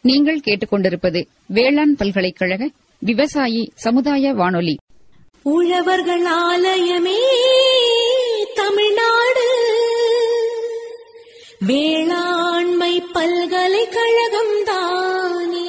நீங்கள் கேட்டுக்கொண்டிருப்பது வேளாண் பல்கலைக்கழக விவசாயி சமுதாய வானொலி உழவர்கள் ஆலயமே தமிழ்நாடு வேளாண்மை பல்கலைக்கழகம் தானே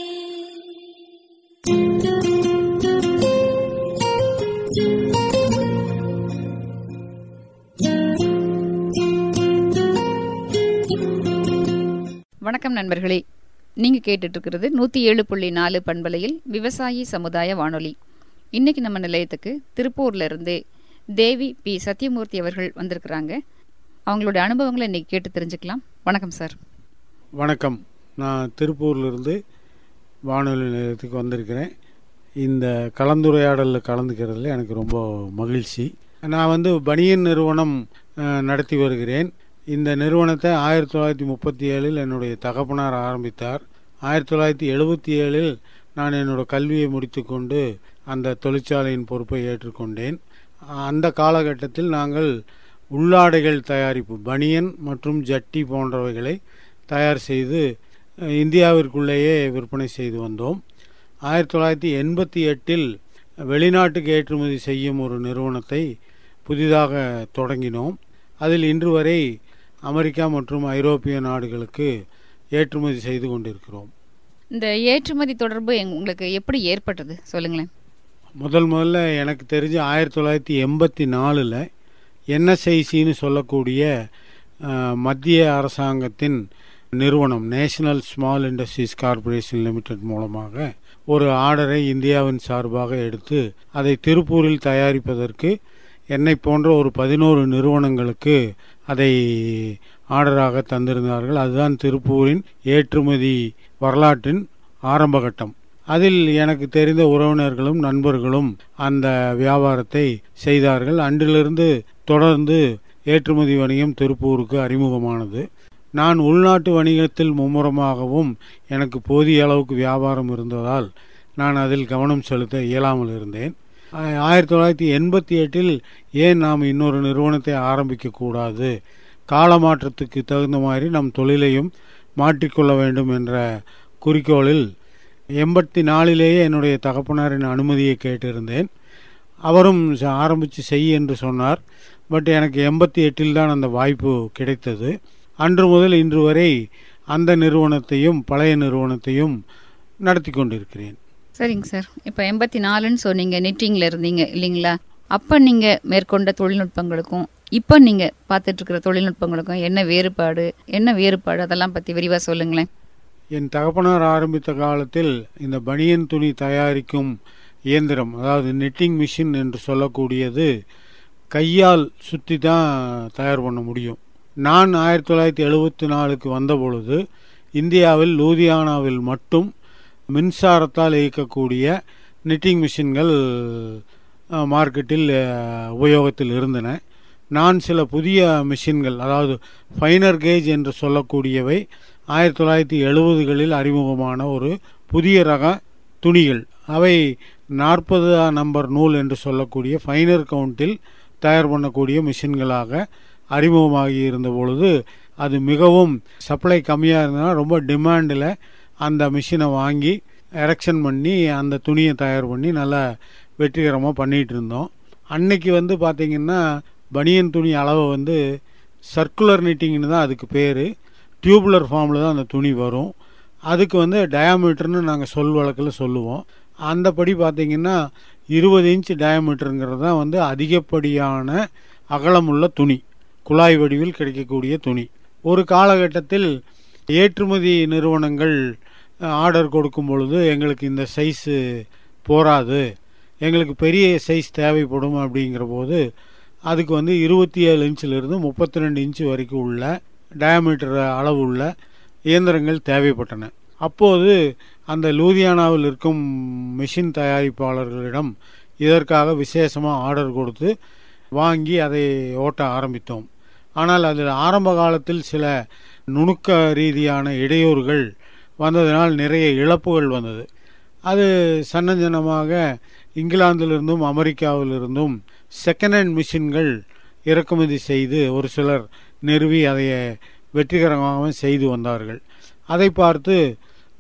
வணக்கம் நண்பர்களே நீங்க கேட்டுட்டு இருக்கிறது நூத்தி ஏழு புள்ளி நாலு பண்பலையில் விவசாயி சமுதாய வானொலி இன்னைக்கு நம்ம நிலையத்துக்கு திருப்பூர்ல இருந்து தேவி பி சத்யமூர்த்தி அவர்கள் வந்திருக்கிறாங்க அவங்களோட அனுபவங்களை இன்னைக்கு கேட்டு தெரிஞ்சுக்கலாம் வணக்கம் சார் வணக்கம் நான் திருப்பூர்லேருந்து வானொலி நிலையத்துக்கு வந்திருக்கிறேன் இந்த கலந்துரையாடலில் கலந்துக்கிறதுல எனக்கு ரொம்ப மகிழ்ச்சி நான் வந்து பனியன் நிறுவனம் அஹ், நடத்தி வருகிறேன் இந்த நிறுவனத்தை ஆயிரத்தி தொள்ளாயிரத்தி முப்பத்தி ஏழில் என்னுடைய தகப்பனார் ஆரம்பித்தார் ஆயிரத்தி தொள்ளாயிரத்தி எழுபத்தி ஏழில் நான் என்னோட கல்வியை முடித்துக்கொண்டு அந்த தொழிற்சாலையின் பொறுப்பை ஏற்றுக்கொண்டேன் அந்த காலகட்டத்தில் நாங்கள் உள்ளாடைகள் தயாரிப்பு பனியன் மற்றும் ஜட்டி போன்றவைகளை தயார் செய்து அஹ், இந்தியாவிற்குள்ளேயே விற்பனை செய்து வந்தோம் ஆயிரத்தி தொள்ளாயிரத்தி எண்பத்தி எட்டில் வெளிநாட்டுக்கு ஏற்றுமதி செய்யும் ஒரு நிறுவனத்தை புதிதாக தொடங்கினோம் அதில் இன்று வரை அமெரிக்கா மற்றும் ஐரோப்பிய நாடுகளுக்கு ஏற்றுமதி செய்து கொண்டிருக்கிறோம் இந்த ஏற்றுமதி தொடர்பு எங்க- உங்களுக்கு எப்படி ஏற்பட்டது சொல்லுங்களேன் முதல் முதல்ல எனக்கு தெரிஞ்சு ஆயிரத்தி தொள்ளாயிரத்தி எண்பத்தி நாலில் என்எஸ்ஐசின்னு சொல்லக்கூடிய அஹ், மத்திய அரசாங்கத்தின் நிறுவனம் national small industries corporation limited மூலமாக ஒரு ஆர்டரை இந்தியாவின் சார்பாக எடுத்து அதை திருப்பூரில் தயாரிப்பதற்கு என்னை போன்ற ஒரு பதினோரு நிறுவனங்களுக்கு அதை ஆர்டராக தந்திருந்தார்கள் அதுதான் திருப்பூரின் ஏற்றுமதி வரலாற்றின் ஆரம்பகட்டம் அதில் எனக்கு தெரிந்த உறவினர்களும் நண்பர்களும் அந்த வியாபாரத்தை செய்தார்கள் அன்றிலிருந்து தொடர்ந்து ஏற்றுமதி வணிகம் திருப்பூருக்கு அறிமுகமானது நான் உள்நாட்டு வணிகத்தில் மும்முரமாகவும் எனக்கு போதிய அளவுக்கு வியாபாரம் இருந்ததால் நான் அதில் கவனம் செலுத்த இயலாமல் இருந்தேன் ஆ- ஆயிரத்தி தொள்ளாயிரத்தி எண்பத்தி எட்டில் ஏன் நாம் இன்னொரு நிறுவனத்தை ஆரம்பிக்க கூடாது காலமாற்றத்துக்கு தகுந்த மாதிரி நம் தொழிலையும் மாற்றிக்கொள்ள வேண்டும் என்ற குறிக்கோளில் எண்பத்தி நாலிலேயே என்னுடைய தகப்பனாரின் அனுமதியை கேட்டிருந்தேன் அவரும் ச- ஆரம்பித்து செய் என்று சொன்னார் பட் எனக்கு எண்பத்தி எட்டில் தான் அந்த வாய்ப்பு கிடைத்தது அன்று முதல் இன்று வரை அந்த நிறுவனத்தையும் பழைய நிறுவனத்தையும் நடத்தி கொண்டிருக்கிறேன் சரிங்க சார் இப்போ எண்பத்தி நாலுன்னு சொன்னீங்க நிட்டிங்ல இருந்தீங்க இல்லைங்களா அப்போ நீங்க மேற்கொண்ட தொழில்நுட்பங்களுக்கும் இப்போ நீங்க பார்த்துட்டு இருக்கிற தொழில்நுட்பங்களுக்கும் என்ன வேறுபாடு என்ன வேறுபாடு அதெல்லாம் பத்தி விரிவா சொல்லுங்களேன் என் தகப்பனார் ஆரம்பித்த காலத்தில் இந்த பனியன் துணி தயாரிக்கும் இயந்திரம் அதாவது நெட்டிங் மிஷின் என்று சொல்லக்கூடியது கையால் சுற்றி தான் தயார் பண்ண முடியும் நான் ஆயிரத்தி தொள்ளாயிரத்தி எழுபத்தி நாலுக்கு வந்த பொழுது இந்தியாவில் லூதியானாவில் மட்டும் மின்சாரத்தால் இயக்கக்கூடிய நிட்டிங் மிஷின்கள் அஹ், மார்க்கெட்டில் அஹ், உபயோகத்தில் இருந்தன நான் சில புதிய மிஷின்கள் அதாவது ஃபைனர் கேஜ் என்று சொல்லக்கூடியவை ஆயிரத்தி தொள்ளாயிரத்தி எழுபதுகளில் அறிமுகமான ஒரு புதிய ரக துணிகள் அவை நாற்பது நம்பர் நூல் என்று சொல்லக்கூடிய ஃபைனர் கவுண்டில் தயார் பண்ணக்கூடிய மிஷின்களாக அறிமுகமாகி இருந்த பொழுது அது மிகவும் சப்ளை கம்மியாக இருந்ததுனா ரொம்ப டிமாண்டில் அந்த மிஷினை வாங்கி எரெக்ஷன் பண்ணி அந்த துணியை தயார் பண்ணி நல்லா வெற்றிகரமாக பண்ணிகிட்டு இருந்தோம் அன்னைக்கு வந்து பார்த்திங்கன்னா பனியன் துணி அளவை வந்து சர்க்குலர் நிட்டிங்னு தான் அதுக்கு பேர் டியூபுலர் ஃபார்மில் தான் அந்த துணி வரும் அதுக்கு வந்து டயாமீட்டர்னு நாங்கள் சொல் வழக்கில் சொல்லுவோம் அந்தபடி பார்த்திங்கன்னா இருபது இன்ச் டயாமீட்டருங்கிறது தான் வந்து அதிகப்படியான அகலமுள்ள துணி குழாய் வடிவில் கிடைக்கக்கூடிய துணி ஒரு காலகட்டத்தில் ஏற்றுமதி நிறுவனங்கள் ஆர்டர் கொடுக்கும் பொழுது எங்களுக்கு இந்த சைஸு போராது எங்களுக்கு பெரிய சைஸ் தேவைப்படும் அப்படிங்கிற போது அதுக்கு வந்து இருபத்தி ஏழு இன்ச்சிலிருந்து முப்பத்தி ரெண்டு இன்ச்சு வரைக்கும் உள்ள டயாமீட்டர் அளவு உள்ள இயந்திரங்கள் தேவைப்பட்டன அப்போது அந்த லூதியானாவில் இருக்கும் மிஷின் தயாரிப்பாளர்களிடம் இதற்காக விசேஷமாக ஆர்டர் கொடுத்து வாங்கி அதை ஓட்ட ஆரம்பித்தோம் ஆனால் அதில் ஆரம்ப காலத்தில் சில நுணுக்க ரீதியான இடையூறுகள் வந்ததினால் நிறைய இழப்புகள் வந்தது அது சன்னஞ்சனமாக இங்கிலாந்திலிருந்தும் அமெரிக்காவிலிருந்தும் செகண்ட் ஹேண்ட் மிஷின்கள் இறக்குமதி செய்து ஒரு சிலர் நிறுவி அதை வெற்றிகரமாக செய்து வந்தார்கள் அதை பார்த்து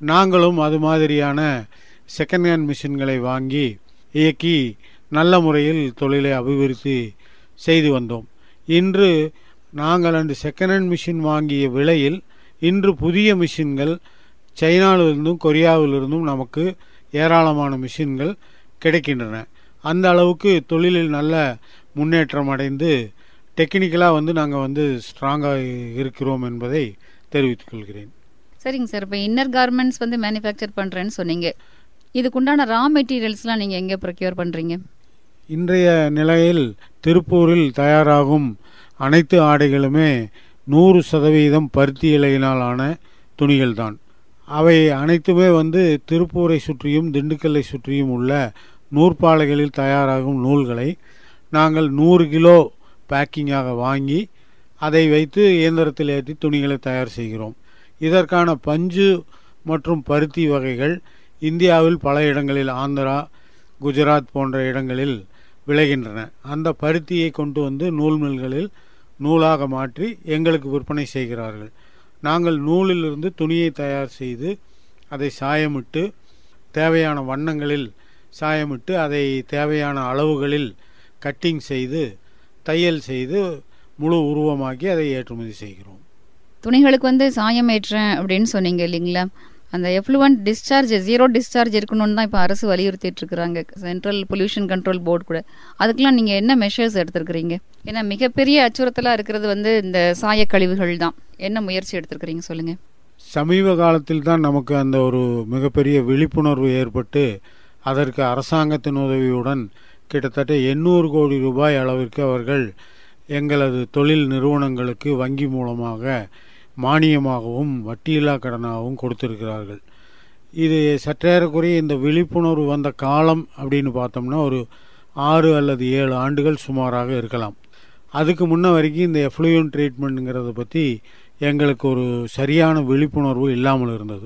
நாங்களும் அது மாதிரியான செகண்ட் ஹேண்ட் மிஷின்களை வாங்கி இயக்கி நல்ல முறையில் தொழிலை அபிவிருத்தி செய்து வந்தோம் இன்று நாங்கள் அந்த செகண்ட் ஹேண்ட் மிஷின் வாங்கிய விலையில் இன்று புதிய மிஷின்கள் சைனாவிலிருந்தும் கொரியாவிலிருந்தும் நமக்கு ஏராளமான மிஷின்கள் கிடைக்கின்றன அந்த அளவுக்கு தொழிலில் நல்ல முன்னேற்றம் அடைந்து டெக்னிக்கலாக வந்து நாங்கள் வந்து ஸ்ட்ராங்காக இருக்கிறோம் என்பதை தெரிவித்துக் கொள்கிறேன் சரிங்க சார் இப்போ இன்னர் கார்மெண்ட்ஸ் வந்து மேனுஃபேக்சர் பண்ணுறேன்னு சொன்னீங்க இதுக்குண்டான ரா மெட்டீரியல்ஸ்லாம் நீங்கள் எங்கே ப்ரொக்யூர் பண்ணுறீங்க இன்றைய நிலையில் திருப்பூரில் தயாராகும் அனைத்து ஆடைகளுமே நூறு சதவீதம் பருத்தி இலையினால் ஆன துணிகள்தான் அவை அனைத்துமே வந்து திருப்பூரை சுற்றியும் திண்டுக்கல்லை சுற்றியும் உள்ள நூற்பாலைகளில் தயாராகும் நூல்களை நாங்கள் நூறு கிலோ பேக்கிங்காக வாங்கி அதை வைத்து இயந்திரத்தில் ஏற்றி துணிகளை தயார் செய்கிறோம் இதற்கான பஞ்சு மற்றும் பருத்தி வகைகள் இந்தியாவில் பல இடங்களில் ஆந்திரா குஜராத் போன்ற இடங்களில் விளைகின்றன அந்த பருத்தியை கொண்டு வந்து நூல் மில்களில் நூலாக மாற்றி எங்களுக்கு விற்பனை செய்கிறார்கள் நாங்கள் நூலிலிருந்து துணியை தயார் செய்து அதை சாயமிட்டு தேவையான வண்ணங்களில் சாயமிட்டு அதை தேவையான அளவுகளில் கட்டிங் செய்து தையல் செய்து முழு உருவமாக்கி அதை ஏற்றுமதி செய்கிறோம் துணிகளுக்கு வந்து சாயம் ஏற்றேன் அப்படின்னு சொன்னீங்க இல்லைங்களா அந்த எஃப்ளூவன்ட் டிஸ்சார்ஜ் ஜீரோ டிஸ்சார்ஜ் இருக்கணும்னு தான் இப்போ அரசு வலியுறுத்திட்டு இருக்கிறாங்க சென்ட்ரல் பொல்யூஷன் கண்ட்ரோல் போர்டு கூட அதுக்கெல்லாம் நீங்கள் என்ன மெஷர்ஸ் எடுத்திருக்கிறீங்க ஏன்னா மிகப்பெரிய அச்சுறுத்தலாக இருக்கிறது வந்து இந்த சாய கழிவுகள் தான் என்ன முயற்சி எடுத்திருக்கிறீங்க சொல்லுங்கள் சமீப காலத்தில் தான் நமக்கு அந்த ஒரு மிகப்பெரிய விழிப்புணர்வு ஏற்பட்டு அதற்கு அரசாங்கத்தின் உதவியுடன் கிட்டத்தட்ட எண்ணூறு கோடி ரூபாய் அளவிற்கு அவர்கள் எங்களது தொழில் நிறுவனங்களுக்கு வங்கி மூலமாக மானியமாகவும் வட்டியில்லா கடனாகவும் கொடுத்திருக்கிறார்கள் இது சற்றேறக்குறைய இந்த விழிப்புணர்வு வந்த காலம் அப்படின்னு பார்த்தோம்னா ஒரு ஆறு அல்லது ஏழு ஆண்டுகள் சுமாராக இருக்கலாம் அதுக்கு முன்ன வரைக்கும் இந்த எஃப்ளூயன் ட்ரீட்மெண்ட்டுங்கிறத பற்றி எங்களுக்கு ஒரு சரியான விழிப்புணர்வு இல்லாமல் இருந்தது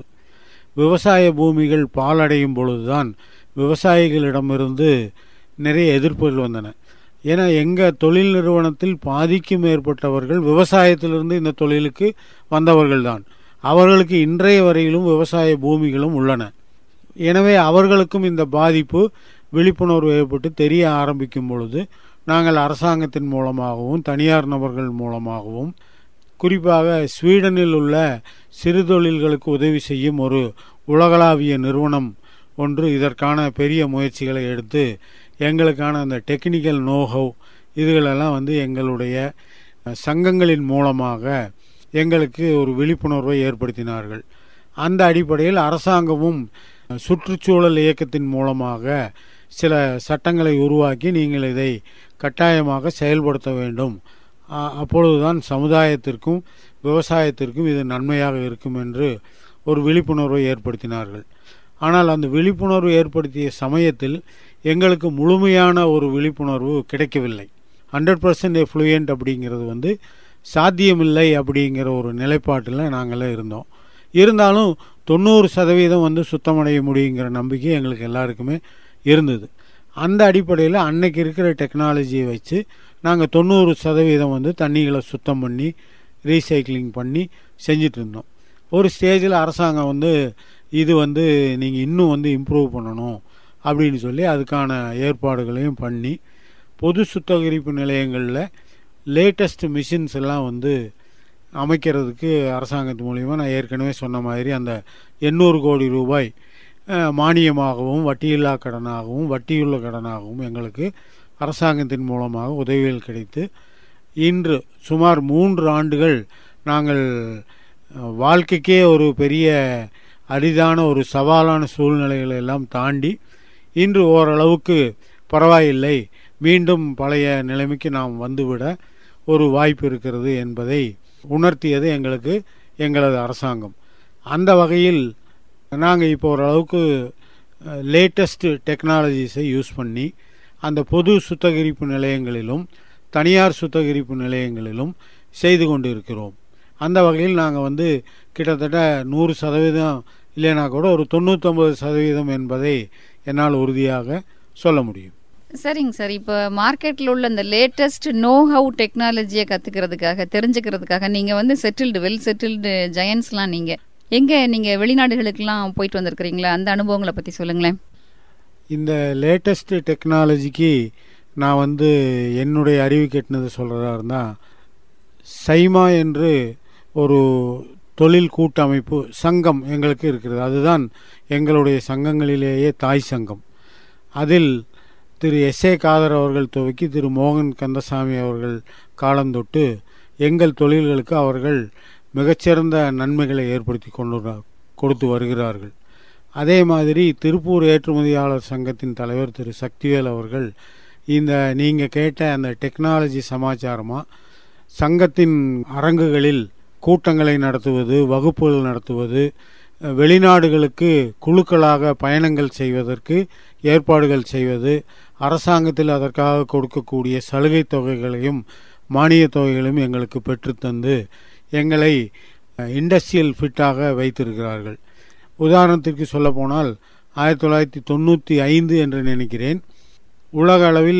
விவசாய பூமிகள் பாலடையும் பொழுதுதான் விவசாயிகளிடமிருந்து நிறைய எதிர்ப்புகள் வந்தன ஏன்னா எங்கள் தொழில் நிறுவனத்தில் பாதிக்கும் மேற்பட்டவர்கள் விவசாயத்திலிருந்து இந்த தொழிலுக்கு வந்தவர்கள் தான் அவர்களுக்கு இன்றைய வரையிலும் விவசாய பூமிகளும் உள்ளன எனவே அவர்களுக்கும் இந்த பாதிப்பு விழிப்புணர்வு ஏற்பட்டு தெரிய ஆரம்பிக்கும் பொழுது நாங்கள் அரசாங்கத்தின் மூலமாகவும் தனியார் நபர்கள் மூலமாகவும் குறிப்பாக ஸ்வீடனில் உள்ள சிறு தொழில்களுக்கு உதவி செய்யும் ஒரு உலகளாவிய நிறுவனம் ஒன்று இதற்கான பெரிய முயற்சிகளை எடுத்து எங்களுக்கான அந்த டெக்னிக்கல் நோஹவ் இதுகளெல்லாம் வந்து எங்களுடைய சங்கங்களின் மூலமாக எங்களுக்கு ஒரு விழிப்புணர்வை ஏற்படுத்தினார்கள் அந்த அடிப்படையில் அரசாங்கமும் சுற்றுச்சூழல் இயக்கத்தின் மூலமாக சில சட்டங்களை உருவாக்கி நீங்கள் இதை கட்டாயமாக செயல்படுத்த வேண்டும் அப்பொழுதுதான் சமுதாயத்திற்கும் விவசாயத்திற்கும் இது நன்மையாக இருக்கும் என்று ஒரு விழிப்புணர்வை ஏற்படுத்தினார்கள் ஆனால் அந்த விழிப்புணர்வு ஏற்படுத்திய சமயத்தில் எங்களுக்கு முழுமையான ஒரு விழிப்புணர்வு கிடைக்கவில்லை ஹண்ட்ரட் பர்சன்ட் எஃப்ளூயன்ட் அப்படிங்கிறது வந்து சாத்தியமில்லை அப்படிங்கிற ஒரு நிலைப்பாட்டில் நாங்களே இருந்தோம் இருந்தாலும் தொண்ணூறு சதவீதம் வந்து சுத்தமடைய முடியுங்கிற நம்பிக்கை எங்களுக்கு எல்லாருக்குமே இருந்தது அந்த அடிப்படையில் அன்னைக்கு இருக்கிற டெக்னாலஜியை வச்சு நாங்கள் தொண்ணூறு சதவீதம் வந்து தண்ணிகளை சுத்தம் பண்ணி ரீசைக்ளிங் பண்ணி செஞ்சிட்டு இருந்தோம் ஒரு ஸ்டேஜில் அரசாங்கம் வந்து இது வந்து நீங்கள் இன்னும் வந்து இம்ப்ரூவ் பண்ணணும் அப்படின்னு சொல்லி அதுக்கான ஏற்பாடுகளையும் பண்ணி பொது சுத்திகரிப்பு நிலையங்களில் லேட்டஸ்ட் மிஷின்ஸ் எல்லாம் வந்து அமைக்கிறதுக்கு அரசாங்கத்து மூலிமா நான் ஏற்கனவே சொன்ன மாதிரி அந்த எண்ணூறு கோடி ரூபாய் மானியமாகவும் வட்டியில்லா கடனாகவும் வட்டியுள்ள கடனாகவும் எங்களுக்கு அரசாங்கத்தின் மூலமாக உதவிகள் கிடைத்து இன்று சுமார் மூன்று ஆண்டுகள் நாங்கள் வாழ்க்கைக்கே ஒரு பெரிய அரிதான ஒரு சவாலான சூழ்நிலைகளை எல்லாம் தாண்டி இன்று ஓரளவுக்கு பரவாயில்லை மீண்டும் பழைய நிலைமைக்கு நாம் வந்துவிட ஒரு வாய்ப்பு இருக்கிறது என்பதை உணர்த்தியது எங்களுக்கு எங்களது அரசாங்கம் அந்த வகையில் நாங்கள் இப்போ ஓரளவுக்கு லேட்டஸ்ட் டெக்னாலஜிஸை யூஸ் பண்ணி அந்த பொது சுத்திகரிப்பு நிலையங்களிலும் தனியார் சுத்திகரிப்பு நிலையங்களிலும் செய்து கொண்டு இருக்கிறோம் அந்த வகையில் நாங்கள் வந்து கிட்டத்தட்ட நூறு சதவீதம் இல்லைனா கூட ஒரு தொண்ணூற்றொம்பது சதவீதம் என்பதை என்னால் உறுதியாக சொல்ல முடியும் சரிங்க சார் இப்போ மார்க்கெட்டில் உள்ள இந்த லேட்டஸ்ட் நோ ஹவு டெக்னாலஜியை கற்றுக்கிறதுக்காக தெரிஞ்சுக்கிறதுக்காக நீங்கள் வந்து செட்டில்டு வெல் செட்டில்டு ஜெயன்ஸ்லாம் நீங்கள் எங்க நீங்க வெளிநாடுகளுக்கெல்லாம் போயிட்டு வந்திருக்கிறீங்களா அந்த அனுபவங்களை பத்தி சொல்லுங்களேன் இந்த லேட்டஸ்ட் டெக்னாலஜிக்கு நான் வந்து என்னுடைய அறிவு கெட்டினது சொல்கிறதா இருந்தால் சைமா என்று ஒரு தொழில் கூட்டமைப்பு சங்கம் எங்களுக்கு இருக்கிறது அதுதான் எங்களுடைய சங்கங்களிலேயே தாய் சங்கம் அதில் திரு எஸ் ஏ காதர் அவர்கள் துவக்கி திரு மோகன் கந்தசாமி அவர்கள் காலம் தொட்டு எங்கள் தொழில்களுக்கு அவர்கள் மிகச்சிறந்த நன்மைகளை ஏற்படுத்தி கொண்டு கொடுத்து வருகிறார்கள் அதே மாதிரி திருப்பூர் ஏற்றுமதியாளர் சங்கத்தின் தலைவர் திரு சக்திவேல் அவர்கள் இந்த நீங்கள் கேட்ட அந்த டெக்னாலஜி சமாச்சாரமாக சங்கத்தின் அரங்குகளில் கூட்டங்களை நடத்துவது வகுப்புகள் நடத்துவது வெளிநாடுகளுக்கு குழுக்களாக பயணங்கள் செய்வதற்கு ஏற்பாடுகள் செய்வது அரசாங்கத்தில் அதற்காக கொடுக்கக்கூடிய சலுகை தொகைகளையும் மானிய தொகைகளையும் எங்களுக்கு பெற்றுத்தந்து எங்களை இண்டஸ்ட்ரியல் ஃபிட்டாக வைத்திருக்கிறார்கள் உதாரணத்திற்கு சொல்லப்போனால் ஆயிரத்தி தொள்ளாயிரத்தி தொண்ணூற்றி ஐந்து என்று நினைக்கிறேன் உலக அளவில்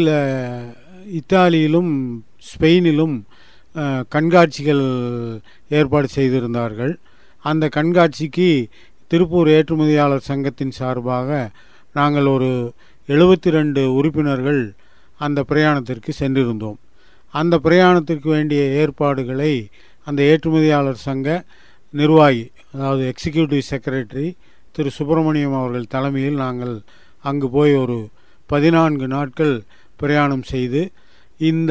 இத்தாலியிலும் ஸ்பெயினிலும் கண்காட்சிகள் ஏற்பாடு செய்திருந்தார்கள் அந்த கண்காட்சிக்கு திருப்பூர் ஏற்றுமதியாளர் சங்கத்தின் சார்பாக நாங்கள் ஒரு எழுபத்தி ரெண்டு உறுப்பினர்கள் அந்த பிரயாணத்திற்கு சென்றிருந்தோம் அந்த பிரயாணத்திற்கு வேண்டிய ஏற்பாடுகளை அந்த ஏற்றுமதியாளர் சங்க நிர்வாகி அதாவது எக்ஸிக்யூட்டிவ் செக்ரட்டரி திரு சுப்பிரமணியம் அவர்கள் தலைமையில் நாங்கள் அங்கு போய் ஒரு பதினான்கு நாட்கள் பிரயாணம் செய்து இந்த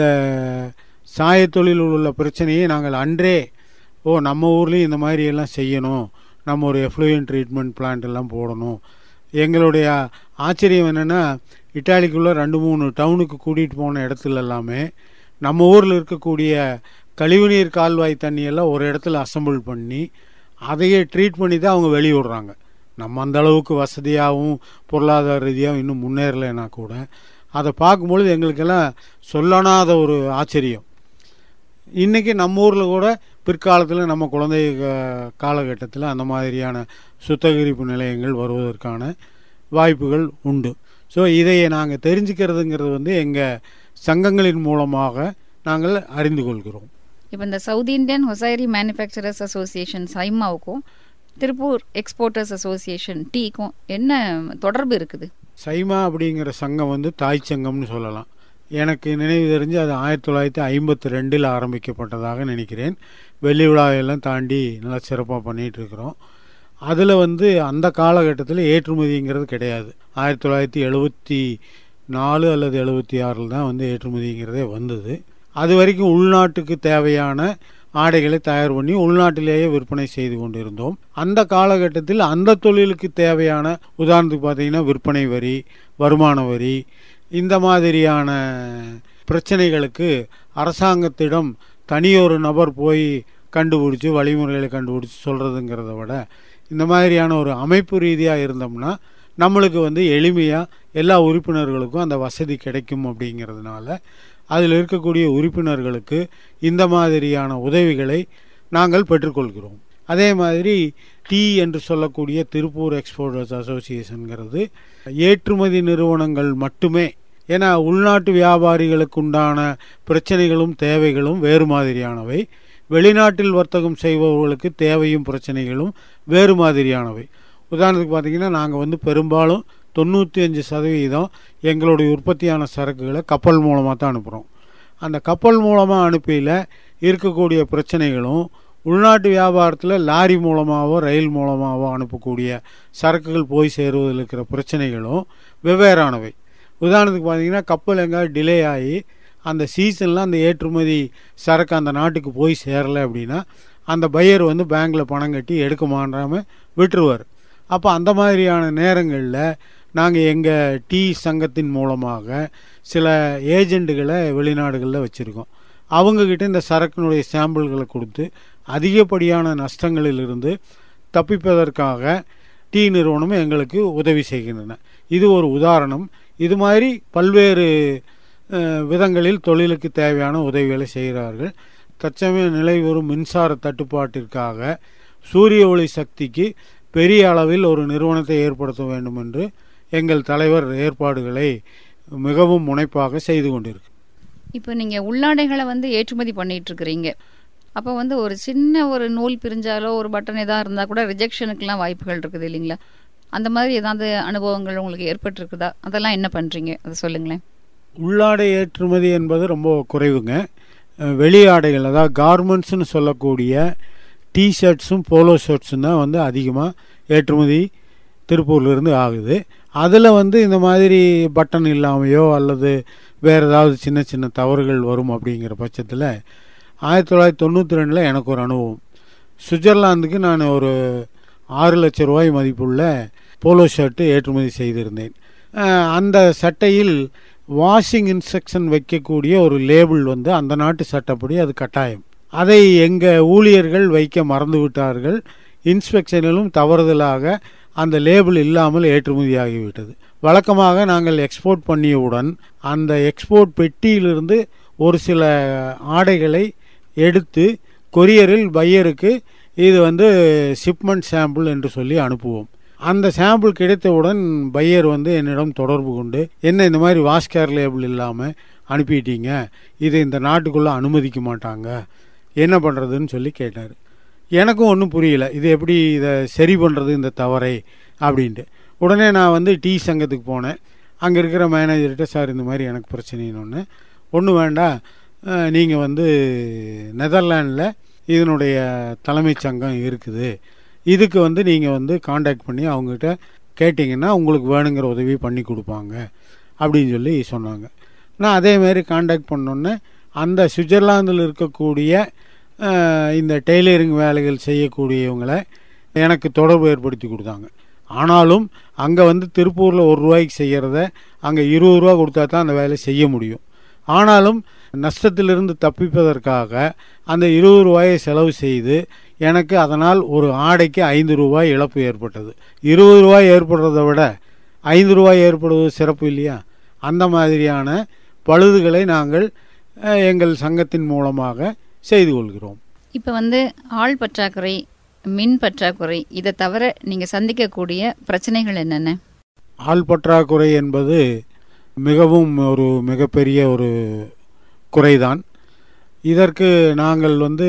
சாயத்தொழில் உள்ள பிரச்சனையை நாங்கள் அன்றே ஓ நம்ம ஊர்லேயும் இந்த மாதிரி எல்லாம் செய்யணும் நம்ம ஒரு எஃப்ளூயன் ட்ரீட்மெண்ட் பிளான்ட் எல்லாம் போடணும் எங்களுடைய ஆச்சரியம் என்னென்னா இட்டாலிக்குள்ளே ரெண்டு மூணு டவுனுக்கு கூட்டிகிட்டு போன இடத்துல எல்லாமே நம்ம ஊரில் இருக்கக்கூடிய கழிவுநீர் கால்வாய் தண்ணியெல்லாம் ஒரு இடத்துல அசம்பிள் பண்ணி அதையே ட்ரீட் பண்ணி தான் அவங்க வெளியே விடுறாங்க நம்ம அந்த அளவுக்கு வசதியாகவும் பொருளாதார ரீதியாகவும் இன்னும் முன்னேறலைன்னா கூட அதை பார்க்கும்பொழுது எங்களுக்கெல்லாம் சொல்லனாத ஒரு ஆச்சரியம் இன்றைக்கி நம்ம ஊரில் கூட பிற்காலத்தில் நம்ம குழந்தை காலகட்டத்தில் அந்த மாதிரியான சுத்தகரிப்பு நிலையங்கள் வருவதற்கான வாய்ப்புகள் உண்டு ஸோ இதை நாங்கள் தெரிஞ்சுக்கிறதுங்கிறது வந்து எங்கள் சங்கங்களின் மூலமாக நாங்கள் அறிந்து கொள்கிறோம் இப்போ இந்த south Indian hosiery manufacturers association சைமாவுக்கும் திருப்பூர் எக்ஸ்போர்ட்டர்ஸ் அசோசியேஷன் டீக்கும் என்ன தொடர்பு இருக்குது சைமா அப்படிங்கிற சங்கம் வந்து தாய் சங்கம்னு சொல்லலாம் எனக்கு நினைவு தெரிஞ்சு அது ஆயிரத்தி தொள்ளாயிரத்தி ஐம்பத்தி ரெண்டில் ஆரம்பிக்கப்பட்டதாக நினைக்கிறேன் வெள்ளி விழாவெல்லாம் தாண்டி நல்லா சிறப்பாக பண்ணிகிட்டு இருக்கிறோம் அதில் வந்து அந்த காலகட்டத்தில் ஏற்றுமதிங்கிறது கிடையாது ஆயிரத்தி தொள்ளாயிரத்தி எழுபத்தி நாலு அல்லது எழுபத்தி ஆறில் தான் வந்து ஏற்றுமதிங்கிறதே வந்தது அது வரைக்கும் உள்நாட்டுக்கு தேவையான ஆடைகளை தயார் பண்ணி உள்நாட்டிலேயே விற்பனை செய்து கொண்டிருந்தோம் அந்த காலகட்டத்தில் அந்த தொழிலுக்கு தேவையான உதாரணத்துக்கு பார்த்தீங்கன்னா விற்பனை வரி வருமான வரி இந்த மாதிரியான பிரச்சனைகளுக்கு அரசாங்கத்திடம் தனியொரு நபர் போய் கண்டுபிடிச்சி வழிமுறைகளை கண்டுபிடிச்சி சொல்கிறதுங்கிறத விட இந்த மாதிரியான ஒரு அமைப்பு ரீதியாக இருந்தோம்னா நம்மளுக்கு வந்து எளிமையாக எல்லா உறுப்பினர்களுக்கும் அந்த வசதி கிடைக்கும் அப்படிங்கிறதுனால அதில் இருக்கக்கூடிய உறுப்பினர்களுக்கு இந்த மாதிரியான உதவிகளை நாங்கள் பெற்றுக்கொள்கிறோம் அதே மாதிரி டி என்று சொல்லக்கூடிய திருப்பூர் எக்ஸ்போர்ட்டர்ஸ் அசோசியேஷனுங்கிறது ஏற்றுமதி நிறுவனங்கள் மட்டுமே ஏன்னா உள்நாட்டு வியாபாரிகளுக்கு உண்டான பிரச்சனைகளும் தேவைகளும் வேறு மாதிரியானவை வெளிநாட்டில் வர்த்தகம் செய்பவர்களுக்கு தேவையும் பிரச்சனைகளும் வேறு மாதிரியானவை உதாரணத்துக்கு பார்த்தீங்கன்னா நாங்கள் வந்து பெரும்பாலும் தொண்ணூற்றி அஞ்சு சதவீதம் எங்களுடைய உற்பத்தியான சரக்குகளை கப்பல் மூலமாக தான் அனுப்புகிறோம் அந்த கப்பல் மூலமாக அனுப்பியில் இருக்கக்கூடிய பிரச்சனைகளும் உள்நாட்டு வியாபாரத்தில் லாரி மூலமாகவோ ரயில் மூலமாகவோ அனுப்பக்கூடிய சரக்குகள் போய் சேருவதில் இருக்கிற பிரச்சனைகளும் வெவ்வேறானவை உதாரணத்துக்கு பார்த்தீங்கன்னா கப்பல் எங்கேயாவது டிலே ஆகி அந்த சீசனில் அந்த ஏற்றுமதி சரக்கு அந்த நாட்டுக்கு போய் சேரலை அப்படின்னா அந்த பையர் வந்து பேங்க்கில் பணம் கட்டி எடுக்க மாட்டாமல் விட்டுருவார் அப்போ அந்த மாதிரியான நேரங்களில் நாங்கள் எங்கள் டீ சங்கத்தின் மூலமாக சில ஏஜெண்ட்டுகளை வெளிநாடுகளில் வச்சுருக்கோம் அவங்கக்கிட்ட இந்த சரக்கினுடைய சாம்பிள்களை கொடுத்து அதிகப்படியான நஷ்டங்களிலிருந்து தப்பிப்பதற்காக டீ நிறுவனம் எங்களுக்கு உதவி செய்கின்றன இது ஒரு உதாரணம் இது மாதிரி பல்வேறு விதங்களில் தொழிலுக்கு தேவையான உதவிகளை செய்கிறார்கள் தற்சமய நிலை வரும் மின்சார தட்டுப்பாட்டிற்காக சூரிய ஒளி சக்திக்கு பெரிய அளவில் ஒரு நிறுவனத்தை ஏற்படுத்த வேண்டும் என்று எங்கள் தலைவர் ஏற்பாடுகளை மிகவும் முனைப்பாக செய்து கொண்டிருக்கு இப்போ நீங்கள் உள்ளாடைகளை வந்து ஏற்றுமதி பண்ணிட்டு இருக்கிறீங்க அப்போ வந்து ஒரு சின்ன ஒரு நூல் பிரிஞ்சாலோ ஒரு பட்டன் எதா இருந்தால் கூட ரிஜெக்ஷனுக்குலாம் வாய்ப்புகள் இருக்குது இல்லைங்களா அந்த மாதிரி ஏதாவது அனுபவங்கள் உங்களுக்கு ஏற்பட்டிருக்குதா அதெல்லாம் என்ன பண்ணுறீங்க அதை சொல்லுங்களேன் உள்ளாடை ஏற்றுமதி என்பது ரொம்ப குறைவுங்க அஹ் வெளி ஆடைகள் அதாவது கார்மெண்ட்ஸ்னு சொல்லக்கூடிய டிஷர்ட்ஸும் போலோ ஷர்ட்ஸும் தான் வந்து அதிகமாக ஏற்றுமதி திருப்பூர்லேருந்து ஆகுது அதில் வந்து இந்த மாதிரி பட்டன் இல்லாமையோ அல்லது வேறு ஏதாவது சின்ன சின்ன தவறுகள் வரும் அப்படிங்கிற பட்சத்தில் ஆயிரத்தி தொள்ளாயிரத்தி தொண்ணூற்றி ரெண்டில் எனக்கு ஒரு அனுபவம் சுவிட்சர்லாந்துக்கு நான் ஒரு ஆறு லட்ச ரூபாய் மதிப்புள்ள போலோ ஷர்ட்டு ஏற்றுமதி செய்திருந்தேன் அஹ் அந்த சட்டையில் வாஷிங் இன்ஸ்ட்ரக்ஷன் வைக்கக்கூடிய ஒரு லேபிள் வந்து அந்த நாட்டு சட்டப்படி அது கட்டாயம் அதை எங்கள் ஊழியர்கள் வைக்க மறந்து விட்டார்கள் இன்ஸ்பெக்ஷனிலும் தவறுதலாக அந்த லேபிள் இல்லாமல் ஏற்றுமதியாகிவிட்டது வழக்கமாக நாங்கள் எக்ஸ்போர்ட் பண்ணியவுடன் அந்த எக்ஸ்போர்ட் பெட்டியிலிருந்து ஒரு சில ஆடைகளை எடுத்து கொரியரில் பையருக்கு இது வந்து ஷிப்மெண்ட் சாம்பிள் என்று சொல்லி அனுப்புவோம் அந்த சாம்பிள் கிடைத்தவுடன் பையர் வந்து என்னிடம் தொடர்பு கொண்டு என்ன இந்த மாதிரி வாஸ்கேர் லேபிள் இல்லாமல் அனுப்பிட்டீங்க இதை இந்த நாட்டுக்குள்ளே அனுமதிக்க மாட்டாங்க என்ன பண்ணுறதுன்னு சொல்லி கேட்டார் எனக்கும் ஒன்றும் புரியல இது எப்படி இதை சரி பண்ணுறது இந்த தவறை அப்படின்ட்டு உடனே நான் வந்து டீ சங்கத்துக்கு போனேன் அங்கே இருக்கிற மேனேஜர்கிட்ட சார் இந்த மாதிரி எனக்கு பிரச்சனைன்னு ஒன்று ஒன்றும் வேண்டாம் நீங்கள் வந்து நெதர்லாண்டில் இதனுடைய தலைமைச் சங்கம் இருக்குது இதுக்கு வந்து நீங்கள் வந்து காண்டாக்ட் பண்ணி அவங்ககிட்ட கேட்டிங்கன்னா உங்களுக்கு வேணுங்கிற உதவி பண்ணி கொடுப்பாங்க அப்படின்னு சொல்லி சொன்னாங்க நான் அதே மாதிரி காண்டாக்ட் பண்ணோன்னே அந்த சுவிட்சர்லாந்தில் இருக்கக்கூடிய அஹ், இந்த டெய்லரிங் வேலைகள் செய்யக்கூடியவங்களை எனக்கு தொடர்பு ஏற்படுத்தி கொடுத்தாங்க ஆனாலும் அங்கே வந்து திருப்பூரில் ஒரு ரூபாய்க்கு செய்கிறத அங்கே இருபது ரூபா கொடுத்தா தான் அந்த வேலை செய்ய முடியும் ஆனாலும் நஷ்டத்திலிருந்து தப்பிப்பதற்காக அந்த இருபது ரூபாயை செலவு செய்து எனக்கு அதனால் ஒரு ஆடைக்கு ஐந்து ரூபாய் இழப்பு ஏற்பட்டது இருபது ரூபாய் ஏற்படுறதை விட ஐந்து ரூபாய் ஏற்படுவது சிறப்பு இல்லையா அந்த மாதிரியான பழுதுகளை நாங்கள் அஹ், எங்கள் சங்கத்தின் மூலமாக செய்து கொள்கிறோம் இப்போ வந்து ஆள் பற்றாக்குறை மின் பற்றாக்குறை இதை தவிர நீங்கள் சந்திக்கக்கூடிய பிரச்சனைகள் என்னென்ன ஆள் பற்றாக்குறை என்பது மிகவும் ஒரு மிகப்பெரிய ஒரு குறைதான் இதற்கு நாங்கள் வந்து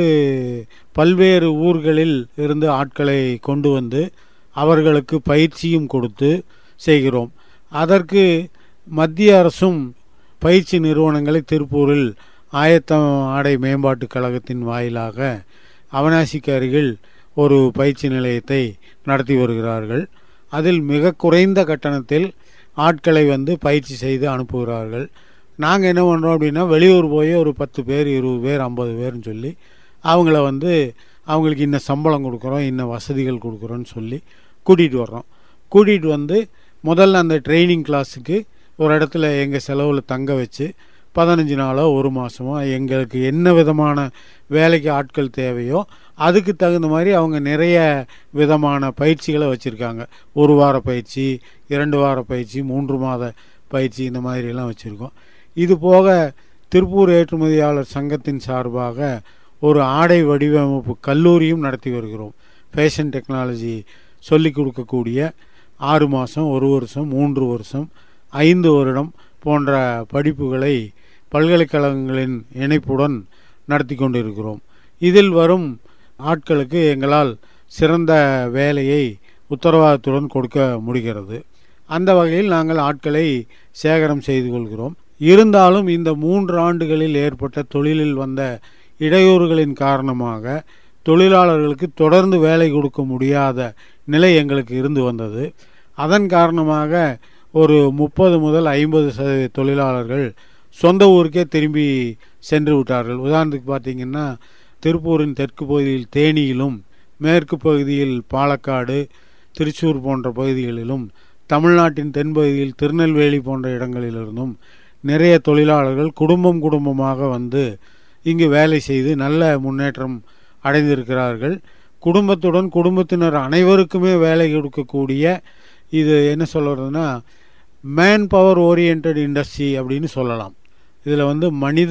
பல்வேறு ஊர்களில் இருந்து ஆட்களை கொண்டு வந்து அவர்களுக்கு பயிற்சியும் கொடுத்து செய்கிறோம் அதற்கு மத்திய அரசும் பயிற்சி நிறுவனங்களை திருப்பூரில் ஆயத்தம் ஆடை மேம்பாட்டுக் கழகத்தின் வாயிலாக அவனாசிக்கு அருகில் ஒரு பயிற்சி நிலையத்தை நடத்தி வருகிறார்கள் அதில் மிக குறைந்த கட்டணத்தில் ஆட்களை வந்து பயிற்சி செய்து அனுப்புகிறார்கள் நாங்கள் என்ன பண்ணுறோம் அப்படின்னா வெளியூர் போய் ஒரு பத்து பேர் இருபது பேர் ஐம்பது பேர்னு சொல்லி அவங்கள வந்து அவங்களுக்கு இன்ன சம்பளம் கொடுக்குறோம் இன்ன வசதிகள் கொடுக்குறோன்னு சொல்லி கூட்டிகிட்டு வர்றோம் கூட்டிகிட்டு வந்து முதல்ல அந்த ட்ரைனிங் கிளாஸுக்கு ஒரு இடத்துல எங்கள் செலவில் தங்க வச்சு பதினஞ்சு நாளோ ஒரு மாதமோ எங்களுக்கு என்ன விதமான வேலைக்கு ஆட்கள் தேவையோ அதுக்கு தகுந்த மாதிரி அவங்க நிறைய விதமான பயிற்சிகளை வச்சுருக்காங்க ஒரு வார பயிற்சி இரண்டு வார பயிற்சி மூன்று மாத பயிற்சி இந்த மாதிரிலாம் வச்சுருக்கோம் இது போக திருப்பூர் ஏற்றுமதியாளர் சங்கத்தின் சார்பாக ஒரு ஆடை வடிவமைப்பு கல்லூரியும் நடத்தி வருகிறோம் ஃபேஷன் டெக்னாலஜி சொல்லிக் கொடுக்கக்கூடிய ஆறு மாதம் ஒரு வருஷம் மூன்று வருஷம் ஐந்து வருடம் போன்ற படிப்புகளை பல்கலைக்கழகங்களின் இணைப்புடன் நடத்தி கொண்டிருக்கிறோம் இதில் வரும் ஆட்களுக்கு எங்களால் சிறந்த வேலையை உத்தரவாதத்துடன் கொடுக்க முடிகிறது அந்த வகையில் நாங்கள் ஆட்களை சேகரம் செய்து கொள்கிறோம் இருந்தாலும் இந்த மூன்று ஆண்டுகளில் ஏற்பட்ட தொழிலில் வந்த இடையூறுகளின் காரணமாக தொழிலாளர்களுக்கு தொடர்ந்து வேலை கொடுக்க முடியாத நிலை எங்களுக்கு இருந்து வந்தது அதன் காரணமாக ஒரு முப்பது முதல் ஐம்பது சதவீத தொழிலாளர்கள் சொந்த ஊருக்கே திரும்பி சென்று விட்டார்கள் உதாரணத்துக்கு பார்த்தீங்கன்னா திருப்பூரின் தெற்கு பகுதியில் தேனியிலும் மேற்கு பகுதியில் பாலக்காடு திருச்சூர் போன்ற பகுதிகளிலும் தமிழ்நாட்டின் தென்பகுதியில் திருநெல்வேலி போன்ற இடங்களிலிருந்தும் நிறைய தொழிலாளர்கள் குடும்பம் குடும்பமாக வந்து இங்கு வேலை செய்து நல்ல முன்னேற்றம் அடைந்திருக்கிறார்கள் குடும்பத்துடன் குடும்பத்தினர் அனைவருக்குமே வேலை கொடுக்கக்கூடிய இது என்ன சொல்கிறதுனா மேன் பவர் ஓரியன்ட் இண்டஸ்ட்ரி அப்படின்னு சொல்லலாம் இதில் வந்து மனித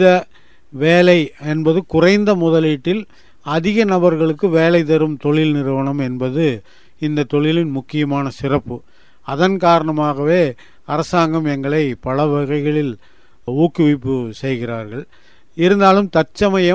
வேலை என்பது குறைந்த முதலீட்டில் அதிக நபர்களுக்கு வேலை தரும் தொழில் நிறுவனம் என்பது இந்த தொழிலின் முக்கியமான சிறப்பு அதன் காரணமாகவே அரசாங்கம் எங்களை பல வகைகளில் ஊக்குவிப்பு செய்கிறார்கள் இருந்தாலும் தற்சமயம்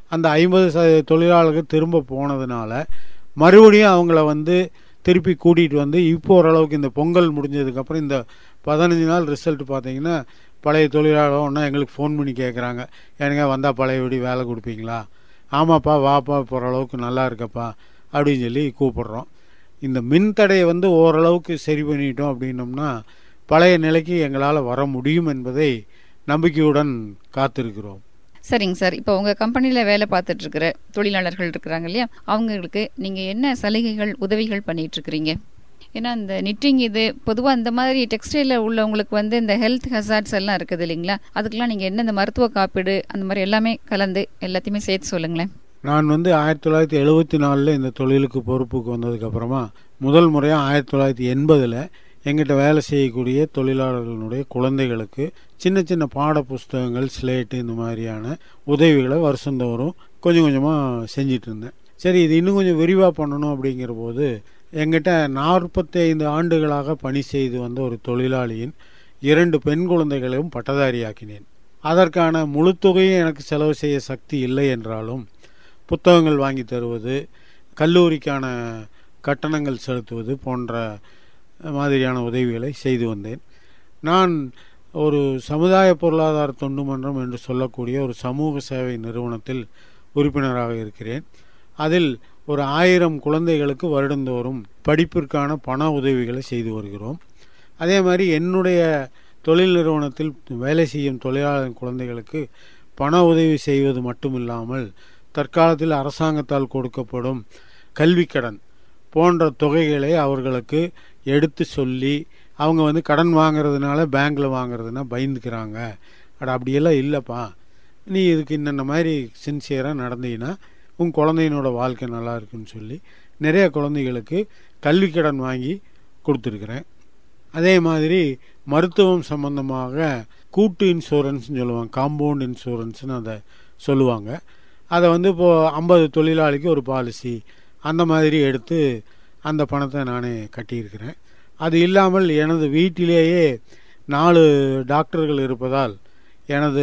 அந்த ஐம்பது சதவீத தொழிலாளர்கள் திரும்ப போனதுனால மறுபடியும் அவங்கள வந்து திருப்பி கூட்டிகிட்டு வந்து இப்போ ஓரளவுக்கு இந்த பொங்கல் முடிஞ்சதுக்கப்புறம் இந்த பதினஞ்சு நாள் ரிசல்ட் பார்த்தீங்கன்னா பழைய தொழிலாளர் ஒன்றா எங்களுக்கு ஃபோன் பண்ணி கேட்குறாங்க எனக்கு வந்தால் பழையபடி வேலை கொடுப்பீங்களா ஆமாப்பா வாப்பா போகிற அளவுக்கு நல்லா இருக்கப்பா அப்படின்னு சொல்லி கூப்பிடுறோம் இந்த மின் தடையை வந்து ஓரளவுக்கு சரி பண்ணிட்டோம் அப்படின்னோம்னா பழைய நிலைக்கு எங்களால் வர முடியும் என்பதை நம்பிக்கையுடன் காத்திருக்கிறோம் சரிங்க சார் இப்போ உங்க கம்பெனில வேலை பார்த்துட்டு இருக்கிற தொழிலாளர்கள் இருக்கிறாங்க இல்லையா அவங்களுக்கு நீங்க என்ன சலுகைகள் உதவிகள் பண்ணிட்டு இருக்கிறீங்க ஏன்னா இந்த நிட்டிங் இது பொதுவாக இந்த மாதிரி டெக்ஸ்டைலில் உள்ளவங்களுக்கு வந்து இந்த ஹெல்த் ஹசார்ட்ஸ் எல்லாம் இருக்குது இல்லைங்களா அதுக்கெல்லாம் நீங்கள் என்ன இந்த மருத்துவ காப்பீடு அந்த மாதிரி எல்லாமே கலந்து எல்லாத்தையுமே சேர்த்து சொல்லுங்களேன் நான் வந்து ஆயிரத்தி தொள்ளாயிரத்தி எழுபத்தி நாலில் இந்த தொழிலுக்கு பொறுப்புக்கு வந்ததுக்கப்புறமா முதல் முறையாக ஆயிரத்தி தொள்ளாயிரத்தி எண்பதில் எங்கிட்ட வேலை செய்யக்கூடிய தொழிலாளர்களுடைய குழந்தைகளுக்கு சின்ன சின்ன பாட புஸ்தகங்கள் ஸ்லேட்டு இந்த மாதிரியான உதவிகளை வருஷந்தோறும் கொஞ்சம் கொஞ்சமாக செஞ்சிட்டு இருந்தேன் சரி இது இன்னும் கொஞ்சம் விரிவாக பண்ணணும் அப்படிங்கிற போது எங்கிட்ட நாற்பத்தி ஐந்து ஆண்டுகளாக பணி செய்து வந்த ஒரு தொழிலாளியின் இரண்டு பெண் குழந்தைகளையும் பட்டதாரியாக்கினேன் அதற்கான முழு தொகையும் எனக்கு செலவு செய்ய சக்தி இல்லை என்றாலும் புத்தகங்கள் வாங்கி தருவது கல்லூரிக்கான கட்டணங்கள் செலுத்துவது போன்ற மாதிரியான உதவிகளை செய்து வந்தேன் நான் ஒரு சமுதாய பொருளாதார தொண்டு மன்றம் என்று சொல்லக்கூடிய ஒரு சமூக சேவை நிறுவனத்தில் உறுப்பினராக இருக்கிறேன் அதில் ஒரு ஆயிரம் குழந்தைகளுக்கு வருடந்தோறும் படிப்பிற்கான பண உதவிகளை செய்து வருகிறோம் அதே மாதிரி என்னுடைய தொழில் நிறுவனத்தில் வேலை செய்யும் தொழிலாளர் குழந்தைகளுக்கு பண உதவி செய்வது மட்டுமில்லாமல் தற்காலத்தில் அரசாங்கத்தால் கொடுக்கப்படும் கல்விக்கடன் போன்ற தொகைகளை அவர்களுக்கு எடுத்து சொல்லி அவங்க வந்து கடன் வாங்குறதுனால பேங்க்கில் வாங்குறதுனா பயந்துக்கிறாங்க அட அப்படியெல்லாம் இல்லைப்பா நீ இதுக்கு இன்னென்ன மாதிரி சின்சியராக நடந்தீங்கன்னா உன் குழந்தையினோட வாழ்க்கை நல்லா இருக்குன்னு சொல்லி நிறைய குழந்தைகளுக்கு கல்வி கடன் வாங்கி கொடுத்துருக்குறேன் அதே மாதிரி மருத்துவம் சம்பந்தமாக கூட்டு இன்சூரன்ஸ்னு சொல்லுவாங்க காம்பவுண்ட் இன்சூரன்ஸ்னு அதை சொல்லுவாங்க அதை வந்து இப்போது ஐம்பது தொழிலாளிக்கு ஒரு பாலிசி அந்த மாதிரி எடுத்து அந்த பணத்தை நானே கட்டியிருக்கிறேன் அது இல்லாமல் எனது வீட்டிலேயே நாலு டாக்டர்கள் இருப்பதால் எனது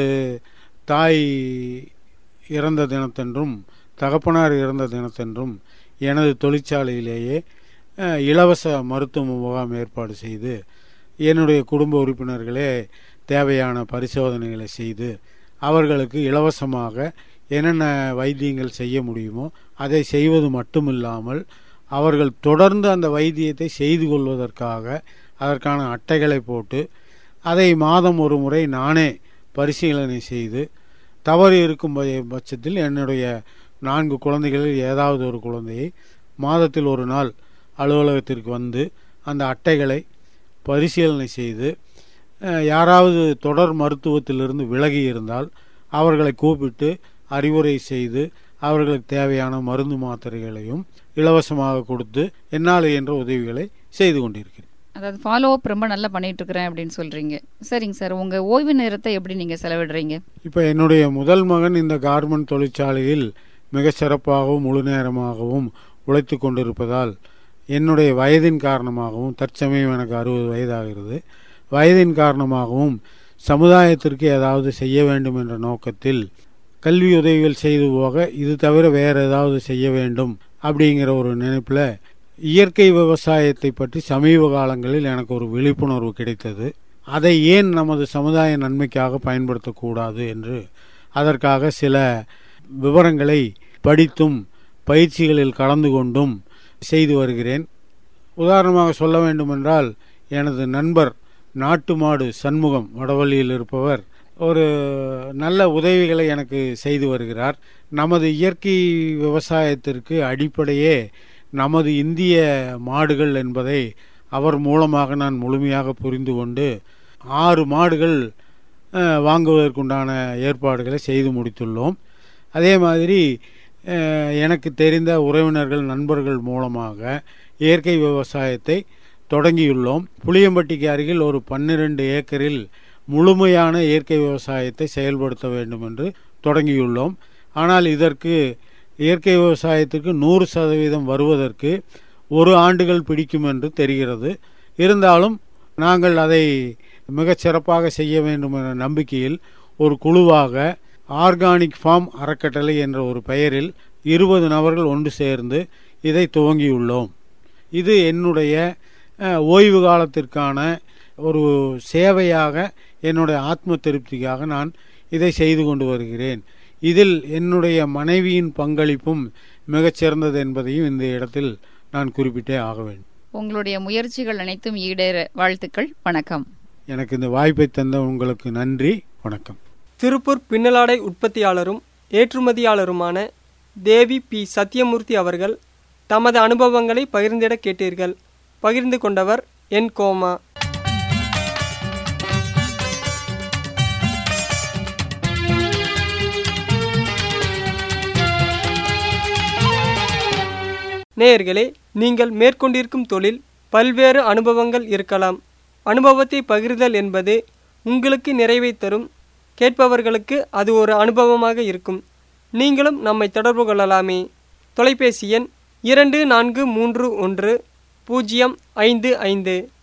தாய் இறந்த தினத்தன்றும் தகப்பனார் இறந்த தினத்தன்றும் எனது தொழிற்சாலையிலேயே அஹ், இலவச மருத்துவ முகாம் ஏற்பாடு செய்து என்னுடைய குடும்ப உறுப்பினர்களே தேவையான பரிசோதனைகளை செய்து அவர்களுக்கு இலவசமாக என்னென்ன வைத்தியங்கள் செய்ய முடியுமோ அதை செய்வது மட்டுமில்லாமல் அவர்கள் தொடர்ந்து அந்த வைத்தியத்தை செய்து கொள்வதற்காக அதற்கான அட்டைகளை போட்டு அதை மாதம் ஒரு முறை நானே பரிசீலனை செய்து தவறு இருக்கும் ப- பட்சத்தில் என்னுடைய நான்கு குழந்தைகளில் ஏதாவது ஒரு குழந்தையை மாதத்தில் ஒரு நாள் அலுவலகத்திற்கு வந்து அந்த அட்டைகளை பரிசீலனை செய்து அஹ், யாராவது தொடர் மருத்துவத்திலிருந்து விலகி இருந்தால் அவர்களை கூப்பிட்டு அறிவுரை செய்து அவர்களுக்கு தேவையான மருந்து மாத்திரைகளையும் இலவசமாக கொடுத்து என்னால் என்ற உதவிகளை செய்து கொண்டிருக்கிறேன் அதாவது ஃபாலோ அப் ரொம்ப நல்லா பண்ணிட்டு இருக்கிறேன் அப்படின்னு சொல்றீங்க சரிங்க சார் உங்க ஓய்வு நேரத்தை எப்படி நீங்க செலவிடுறீங்க இப்போ என்னுடைய முதல் மகன் இந்த கார்மெண்ட் தொழிற்சாலையில் மிக சிறப்பாகவும் முழு நேரமாகவும் உழைத்து கொண்டிருப்பதால் என்னுடைய வயதின் காரணமாகவும் தற்சமயம் எனக்கு அறுபது வயதாகிறது வயதின் காரணமாகவும் சமுதாயத்திற்கு ஏதாவது செய்ய வேண்டும் என்ற நோக்கத்தில் கல்வி உதவிகள் செய்து போக இது தவிர வேறு ஏதாவது செய்ய வேண்டும் அப்படிங்கிற ஒரு நினைப்பில் இயற்கை விவசாயத்தை பற்றி சமீப காலங்களில் எனக்கு ஒரு விழிப்புணர்வு கிடைத்தது அதை ஏன் நமது சமுதாய நன்மைக்காக பயன்படுத்தக்கூடாது என்று அதற்காக சில விவரங்களை படித்தும் பயிற்சிகளில் கலந்து கொண்டும் செய்து வருகிறேன் உதாரணமாக சொல்ல வேண்டுமென்றால் எனது நண்பர் நாட்டு மாடு சண்முகம் வடவள்ளியில் இருப்பவர் ஒரு நல்ல உதவிகளை எனக்கு செய்து வருகிறார் நமது இயற்கை விவசாயத்திற்கு அடிப்படையே நமது இந்திய மாடுகள் என்பதை அவர் மூலமாக நான் முழுமையாக புரிந்து கொண்டு ஆறு மாடுகள் அஹ், வாங்குவதற்குண்டான ஏற்பாடுகளை செய்து முடித்துள்ளோம் அதே மாதிரி அஹ், எனக்கு தெரிந்த உறவினர்கள் நண்பர்கள் மூலமாக இயற்கை விவசாயத்தை தொடங்கியுள்ளோம் புளியம்பட்டிக்கு அருகில் ஒரு பன்னிரண்டு ஏக்கரில் முழுமையான இயற்கை விவசாயத்தை செயல்படுத்த வேண்டும் என்று தொடங்கியுள்ளோம் ஆனால் இதற்கு இயற்கை விவசாயத்திற்கு நூறு சதவீதம் வருவதற்கு ஒரு ஆண்டுகள் பிடிக்கும் என்று தெரிகிறது இருந்தாலும் நாங்கள் அதை மிகச் சிறப்பாக செய்ய வேண்டும் என்ற நம்பிக்கையில் ஒரு குழுவாக ஆர்கானிக் ஃபார்ம் அறக்கட்டளை என்ற ஒரு பெயரில் இருபது நபர்கள் ஒன்று சேர்ந்து இதை துவங்கியுள்ளோம் இது என்னுடைய அஹ், ஓய்வு காலத்திற்கான ஒரு சேவையாக என்னுடைய ஆத்ம திருப்திக்காக நான் இதை செய்து கொண்டு வருகிறேன் இதில் என்னுடைய மனைவியின் பங்களிப்பும் மிகச்சிறந்தது என்பதையும் இந்த இடத்தில் நான் குறிப்பிட்டே ஆக வேண்டும் உங்களுடைய முயற்சிகள் அனைத்தும் ஈடேற வாழ்த்துக்கள் வணக்கம் எனக்கு இந்த வாய்ப்பை தந்த உங்களுக்கு நன்றி வணக்கம் திருப்பூர் பின்னலாடை உற்பத்தியாளரும் ஏற்றுமதியாளருமான தேவி பி சத்யமூர்த்தி அவர்கள் தமது அனுபவங்களை பகிர்ந்திட கேட்டீர்கள் பகிர்ந்து கொண்டவர் என் கோமா நேயர்களே நீங்கள் மேற்கொண்டிருக்கும் தொழில் பல்வேறு அனுபவங்கள் இருக்கலாம் அனுபவத்தை பகிர்தல் என்பது உங்களுக்கு நிறைவை தரும் கேட்பவர்களுக்கு அது ஒரு அனுபவமாக இருக்கும் நீங்களும் நம்மை தொடர்பு கொள்ளலாமே தொலைபேசி எண் இரண்டு நான்கு மூன்று ஒன்று பூஜ்ஜியம் ஐந்து ஐந்து